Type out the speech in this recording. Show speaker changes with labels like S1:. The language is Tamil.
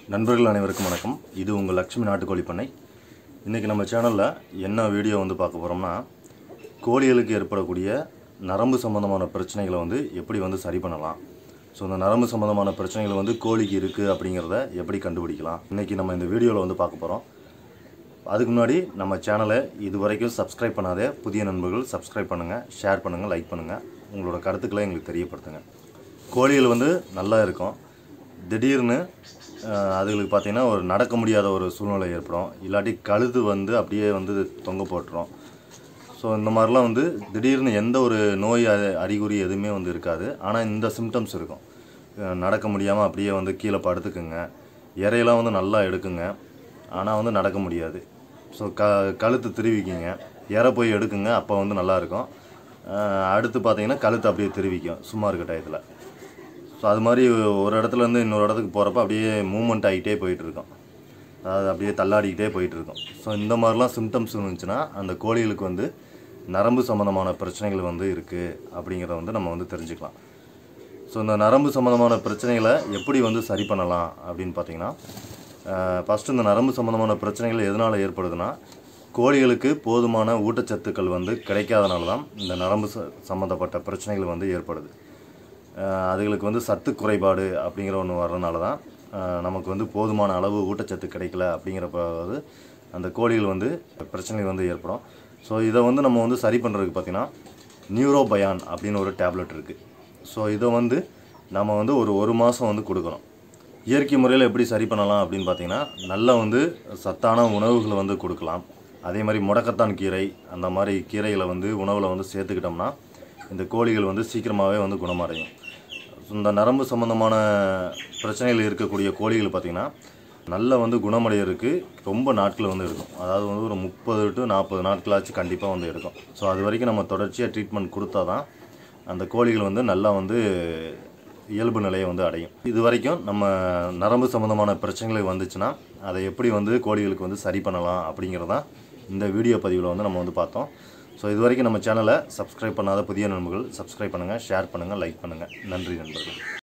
S1: நண்பர்கள் அனைவருக்கும் வணக்கம் இது உங்கள் லக்ஷ்மி நாட்டுக்கோழி பண்ணை இன்றைக்கி நம்ம சேனலில் என்ன வீடியோ வந்து பார்க்க போகிறோம்னா கோழிகளுக்கு ஏற்படக்கூடிய நரம்பு சம்மந்தமான பிரச்சனைகளை வந்து எப்படி வந்து சரி பண்ணலாம் ஸோ இந்த நரம்பு சம்மந்தமான பிரச்சனைகள் வந்து கோழிக்கு இருக்குது அப்படிங்கிறத எப்படி கண்டுபிடிக்கலாம் இன்றைக்கி நம்ம இந்த வீடியோவில் வந்து பார்க்க போகிறோம் அதுக்கு முன்னாடி நம்ம சேனலை இது வரைக்கும் சப்ஸ்கிரைப் பண்ணாத புதிய நண்பர்கள் சப்ஸ்கிரைப் பண்ணுங்கள் ஷேர் பண்ணுங்கள் லைக் பண்ணுங்கள் உங்களோட கருத்துக்களை எங்களுக்கு தெரியப்படுத்துங்க கோழிகள் வந்து நல்லா இருக்கும் திடீர்னு அஹ், அதுகளுக்கு பார்த்தீங்கன்னா ஒரு நடக்க முடியாத ஒரு சூழ்நிலை ஏற்படும் இல்லாட்டி கழுது வந்து அப்படியே வந்து தொங்க போட்டுரும் ஸோ இந்த மாதிரிலாம் வந்து திடீர்னு எந்த ஒரு நோய் அ- அறிகுறி எதுவுமே வந்து இருக்காது ஆனால் இந்த சிம்டம்ஸ் இருக்கும் அஹ் நடக்க முடியாமல் அப்படியே வந்து கீழே படுத்துக்குங்க இறையெல்லாம் வந்து நல்லா எடுக்குங்க ஆனால் வந்து நடக்க முடியாது ஸோ க கழுத்து திருவிக்கிங்க இறை போய் எடுக்குங்க அப்போ வந்து நல்லா இருக்கும் அஹ் அடுத்து பார்த்தீங்கன்னா கழுத்து அப்படியே திருவிக்கும் சும்மா இருக்க டயத்தில் ஸோ அது மாதிரி ஒரு இடத்துல இருந்து இன்னொரு இடத்துக்கு போகிறப்ப அப்படியே மூமெண்ட் ஆகிட்டே போயிட்டு இருக்கும் அதாவது அப்படியே தள்ளாடிக்கிட்டே போயிட்டு இருக்கும் ஸோ இந்த மாதிரிலாம் சிம்டம்ஸ் இருந்துச்சுன்னா அந்த கோழிகளுக்கு வந்து நரம்பு சம்மந்தமான பிரச்சனைகள் வந்து இருக்குது அப்படிங்கிறத வந்து நம்ம வந்து தெரிஞ்சுக்கலாம் ஸோ இந்த நரம்பு சம்மந்தமான பிரச்சனைகளை எப்படி வந்து சரி பண்ணலாம் அப்படின்னு பார்த்தீங்கன்னா ஃபஸ்ட்டு இந்த நரம்பு சம்மந்தமான பிரச்சனைகள் எதனால் ஏற்படுதுன்னா கோழிகளுக்கு போதுமான ஊட்டச்சத்துக்கள் வந்து கிடைக்காதனால தான் இந்த நரம்பு ச சம்மந்தப்பட்ட பிரச்சனைகள் வந்து ஏற்படுது அஹ் அதுகளுக்கு வந்து சத்து குறைபாடு அப்படிங்கிற ஒன்று வர்றதுனால தான் அஹ் நமக்கு வந்து போதுமான அளவு ஊட்டச்சத்து கிடைக்கல அப்படிங்கிறப்ப வந்து அந்த கோழிகள் வந்து பிரச்சனைகள் வந்து ஏற்படும் ஸோ இதை வந்து நம்ம வந்து சரி பண்ணுறதுக்கு பார்த்தீங்கன்னா நியூரோபயான் அப்படின்னு ஒரு டேப்லெட் இருக்குது ஸோ இதை வந்து நம்ம வந்து ஒரு ஒரு மாதம் வந்து கொடுக்கணும் இயற்கை முறையில் எப்படி சரி பண்ணலாம் அப்படின்னு பார்த்தீங்கன்னா நல்லா வந்து சத்தான உணவுகளை வந்து கொடுக்கலாம் அதே மாதிரி முடக்கத்தான் கீரை அந்த மாதிரி கீரைகளை வந்து உணவில் வந்து சேர்த்துக்கிட்டோம்னா இந்த கோழிகள் வந்து சீக்கிரமாகவே வந்து குணமடையும் இந்த நரம்பு சம்மந்தமான பிரச்சனைகள் இருக்கக்கூடிய கோழிகள் பார்த்திங்கன்னா நல்ல வந்து குணமடைகிறதுக்கு ரொம்ப நாட்கள் வந்து இருக்கும் அதாவது வந்து ஒரு முப்பது டு நாற்பது நாட்களாச்சும் கண்டிப்பாக வந்து இருக்கும் ஸோ அது வரைக்கும் நம்ம தொடர்ச்சியாக ட்ரீட்மெண்ட் கொடுத்தா தான் அந்த கோழிகள் வந்து நல்லா வந்து இயல்பு நிலையை வந்து அடையும் இது வரைக்கும் நம்ம நரம்பு சம்மந்தமான பிரச்சனைகள் வந்துச்சுன்னா அதை எப்படி வந்து கோழிகளுக்கு வந்து சரி பண்ணலாம் அப்படிங்கிறதான் இந்த வீடியோ பதிவில் வந்து நம்ம வந்து பார்த்தோம் ஸோ இது வரைக்கும் நம்ம சேனலை சப்ஸ்கிரைப் பண்ணாத புதிய நண்பர்கள் சப்ஸ்கிரைப் பண்ணுங்கள் ஷேர் பண்ணுங்கள் லைக் பண்ணுங்கள் நன்றி நண்பர்கள்